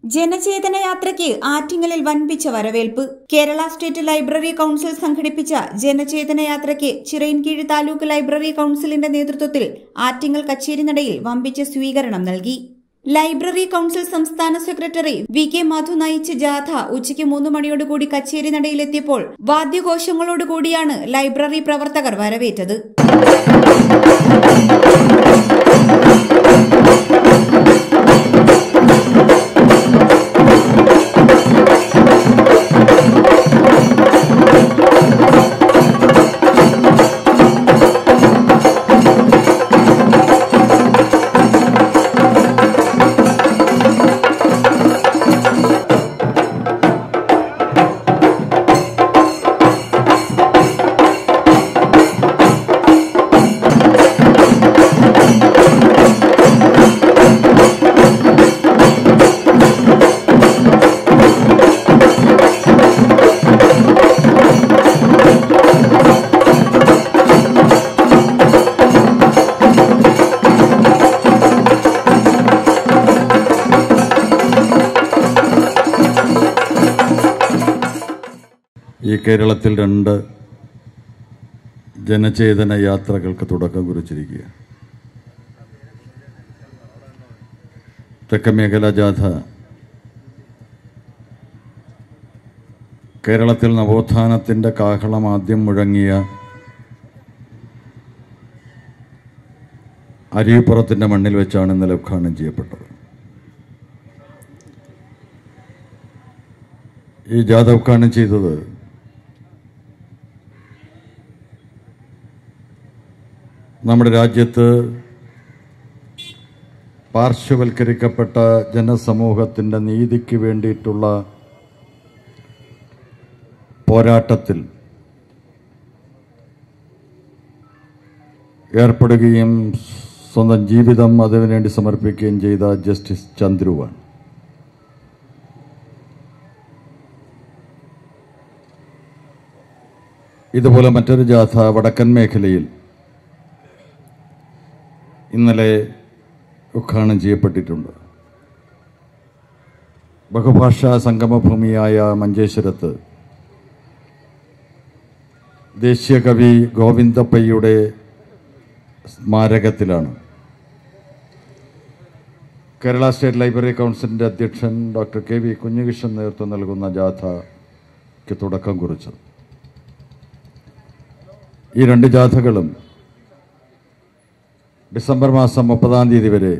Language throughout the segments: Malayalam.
ജനചേതന യാത്രയ്ക്ക് ആറ്റിങ്ങലിൽ വൻപിച്ച വരവേൽപ്പ് കേരള സ്റ്റേറ്റ് ലൈബ്രറി കൌൺസിൽ സംഘടിപ്പിച്ച ജനചേതന യാത്രയ്ക്ക് ചിറയിൻകീഴ് താലൂക്ക് ലൈബ്രറി കൌൺസിലിന്റെ നേതൃത്വത്തിൽ ആറ്റിങ്ങൽ കച്ചേരിനടയിൽ വമ്പിച്ച സ്വീകരണം നൽകി ലൈബ്രറി കൌൺസിൽ സംസ്ഥാന സെക്രട്ടറി വി കെ മധു നയിച്ച ജാഥ ഉച്ചയ്ക്ക് മൂന്ന് മണിയോടുകൂടി കച്ചേരി നടയിലെത്തിയപ്പോൾ വാദ്യഘോഷങ്ങളോടുകൂടിയാണ് ലൈബ്രറി പ്രവർത്തകർ വരവേറ്റത് ഈ കേരളത്തിൽ രണ്ട് ജനചേതന യാത്രകൾക്ക് തുടക്കം കുറിച്ചിരിക്കുക തെക്കൻ മേഖലാ ജാഥ കേരളത്തിൽ നവോത്ഥാനത്തിൻ്റെ കാഹളം ആദ്യം മുഴങ്ങിയ അരിപ്പുറത്തിൻ്റെ മണ്ണിൽ വെച്ചാണ് ഇന്നലെ ഉദ്ഘാടനം ചെയ്യപ്പെട്ടത് ഈ ജാഥ ഉദ്ഘാടനം ചെയ്തത് നമ്മുടെ രാജ്യത്ത് പാർശ്വവൽക്കരിക്കപ്പെട്ട ജനസമൂഹത്തിൻ്റെ നീതിക്ക് വേണ്ടിയിട്ടുള്ള പോരാട്ടത്തിൽ ഏർപ്പെടുകയും സ്വന്തം ജീവിതം അതിനുവേണ്ടി സമർപ്പിക്കുകയും ചെയ്ത ജസ്റ്റിസ് ചന്ദ്രുവാണ് ഇതുപോലെ മറ്റൊരു ജാഥ വടക്കൻ മേഖലയിൽ ഇന്നലെ ഉദ്ഘാടനം ചെയ്യപ്പെട്ടിട്ടുണ്ട് ബഹുഭാഷാ സംഗമഭൂമിയായ മഞ്ചേശ്വരത്ത് ദേശീയ കവി ഗോവിന്ദപ്പയ്യുടെ സ്മാരകത്തിലാണ് കേരള സ്റ്റേറ്റ് ലൈബ്രറി കൗൺസിലിന്റെ അധ്യക്ഷൻ ഡോക്ടർ കെ വി കുഞ്ഞികൃഷ്ണൻ നേതൃത്വം നൽകുന്ന ജാഥയ്ക്ക് തുടക്കം കുറിച്ചത് ഈ രണ്ട് ജാഥകളും ഡിസംബർ മാസം മുപ്പതാം തീയതി വരെ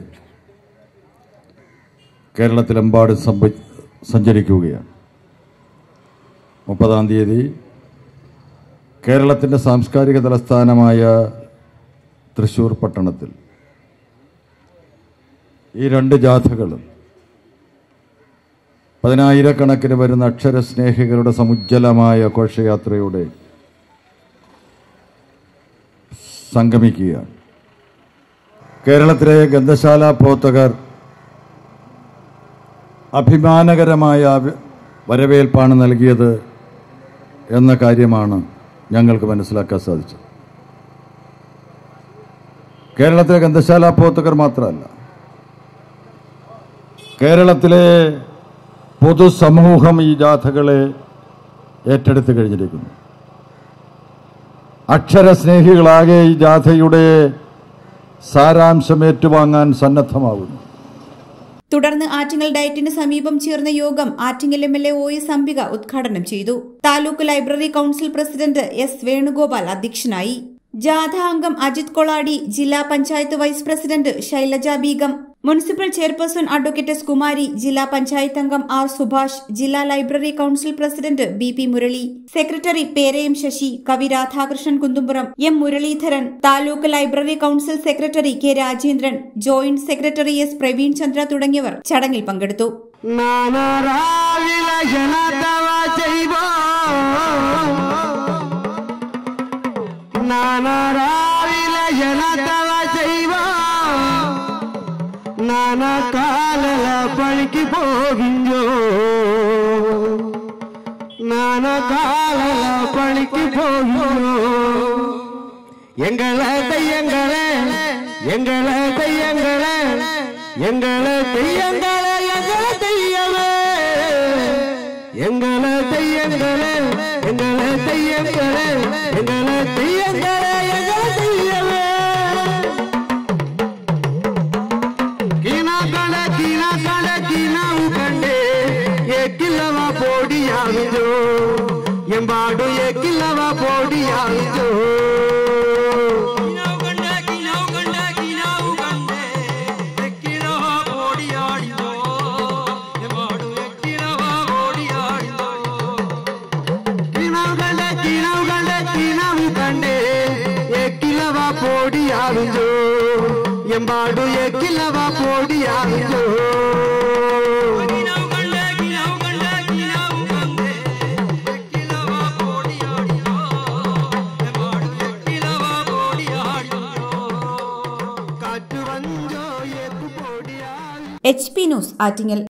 കേരളത്തിലെമ്പാടും സംഭ സഞ്ചരിക്കുകയാണ് മുപ്പതാം തീയതി കേരളത്തിൻ്റെ സാംസ്കാരിക തലസ്ഥാനമായ തൃശൂർ പട്ടണത്തിൽ ഈ രണ്ട് ജാഥകളും പതിനായിരക്കണക്കിന് വരുന്ന അക്ഷരസ്നേഹികളുടെ സമുജ്ജലമായ ഘോഷയാത്രയുടെ സംഗമിക്കുകയാണ് കേരളത്തിലെ ഗന്ധശാല പ്രവർത്തകർ അഭിമാനകരമായ വ- വരവേൽപ്പാണ് നൽകിയത് എന്ന കാര്യമാണ് ഞങ്ങൾക്ക് മനസ്സിലാക്കാൻ സാധിച്ചത് കേരളത്തിലെ ഗന്ധശാല പ്രവർത്തകർ മാത്രമല്ല കേരളത്തിലെ പൊതുസമൂഹം ഈ ജാഥകളെ ഏറ്റെടുത്ത് കഴിഞ്ഞിരിക്കുന്നു അക്ഷരസ്നേഹികളാകെ ഈ ജാഥയുടെ സാരാംശം ഏറ്റുവാങ്ങാൻ സന്നദ്ധമാകുന്നു തുടർന്ന് ആറ്റിങ്ങൽ ഡയറ്റിന് സമീപം ചേർന്ന യോഗം Attingal M L A O S Ambika ഉദ്ഘാടനം ചെയ്തു taluk library council president S Venugopal അധ്യക്ഷനായി ജാഥ അംഗം അജിത് കൊളാടി ജില്ലാ panchayat vice president Shailaja Begum municipal chairperson advocate S Kumari ജില്ലാ പഞ്ചായത്ത് അംഗം ആർ സുഭാഷ് ജില്ലാ library council president B P Murali secretary Perayam Sasi കവി Radhakrishnan Kunthumpuram M Muraleedharan taluk library council secretary K Rajendran joint secretary S Praveen Chandra തുടങ്ങിയവർ ചടങ്ങിൽ പങ്കെടുത്തു നാനരാവില ജനതവ ചെയ്വ നാനരാവില ജനതവ ചെയ്വ നാന കാലല പണിക്ക് പോകിഞ്ചോ നാന കാലല പണിക്ക് പോകിഞ്ചോ எங்களை தெய்யங்களே எங்களை தெய்யங்களே எங்களை தெய்யங்களே எங்களை தெய்யமே எங்களை தெய்யங்களே எங்களை தெய்யங்களே எங்களை தெய்யங்களே எங்களை தெய்யவே கீனா கட கீனா கட கீனாவு கண்டே எக்கில்லவா போடியாவிஞ்சோ எம்பாடு எக்கில்லவா போடியாவிஞ்சோ കിനാവ് കണ്ടേ കിനാവ് കണ്ടേ കിനാവ് കണ്ടേ എക്കിലോ ഓടിയാടിയോ എമാടു എക്കിലോ ഓടിയാടിയോ கீனாவு கண்டே கீனாவு கண்டே கீனாவு கண்டே எக்கில்லவா போடியாவிஞ்சோ எம்பாடு எக்கில்லவா போடியாவிஞ்சோ കിനാവ് കണ്ടേ കിനാവ് കണ്ടേ കിനാവ് കണ്ടേ എക്കിലോ ഓടിയാടിയോ എമാടു എക്കിലോ ഓടിയാടിയോ കാറ്റ് വഞ്ചോ ഏക്കു പോടിയാ എച്ച് പി ന്യൂസ് ആറ്റിങ്ങൽ